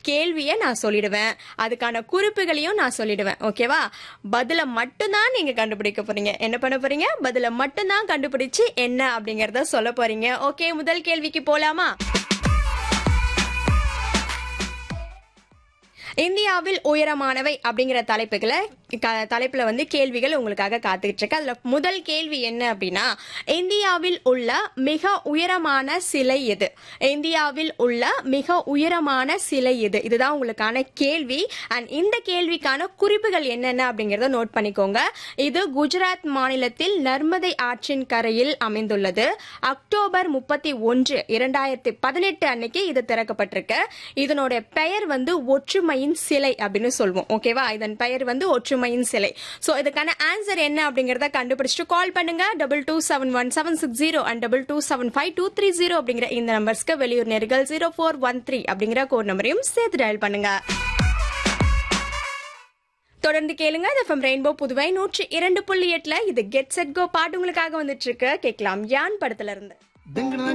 கேள்வியை நான் சொல்லிடுவேன் அதுக்கான குறிப்புகளையும் நான் சொல்லிடுவேன் ஓகேவா பதில மட்டும்தான் நீங்க கண்டுபிடிக்க போறீங்க என்ன பண்ண போறீங்க பதில மட்டும்தான் கண்டுபிடிச்சு என்ன அப்படிங்கறத சொல்ல போறீங்க ஓகே முதல் கேள்விக்கு போலாமா இந்தியாவில் உயரமானவை அப்படிங்கிற தலைப்புகளை க- தலைப்புல வந்து கேள்விகள் உங்களுக்காக காத்துக்கிட்டு இருக்கு அதுல முதல் கேள்வி என்ன அப்படின்னா இந்தியாவில் உள்ள மிக உயரமான சிலை எது இந்தியாவில் உள்ள மிக உயரமான சிலை எது இதுதான் உங்களுக்கான கேள்வி அண்ட் இந்த கேள்விக்கான குறிப்புகள் என்னென்ன அப்படிங்கறத நோட் பண்ணிக்கோங்க இது குஜராத் மாநிலத்தில் நர்மதை ஆற்றின் கரையில் அமைந்துள்ளது அக்டோபர் முப்பத்தி ஒன்று இரண்டாயிரத்தி பதினெட்டு அன்னைக்கு இது திறக்கப்பட்டிருக்கு இதனோட பெயர் வந்து ஒற்றுமையின் சிலை அப்படின்னு சொல்லுவோம் ஓகேவா இதன் பெயர் வந்து ஒற்றுமையின் சிலை சோ இதுக்கான ஆன்சர் என்ன அப்படிங்கறத கண்டுபிடிச்சிட்டு கால் பண்ணுங்க double two seven one seven six zero and double two seven five two three zero அப்படிங்கிற இந்த நம்பர்ஸ்க்கு வெளியூர் நேர்கள் ஜீரோ ஃபோர் ஒன் த்ரீ அப்படிங்கிற கோட் நம்பரையும் சேர்த்து டயல் பண்ணுங்க தொடர்ந்து கேளுங்க எஃப்எம் ரெயின்போ புதுவை நூற்றி இரண்டு புள்ளி எட்டுல இது கெட் செட் கோ பாட்டு உங்களுக்காக வந்துட்டு இருக்கு கேட்கலாம் யான் படத்துல இருந்து திங்கன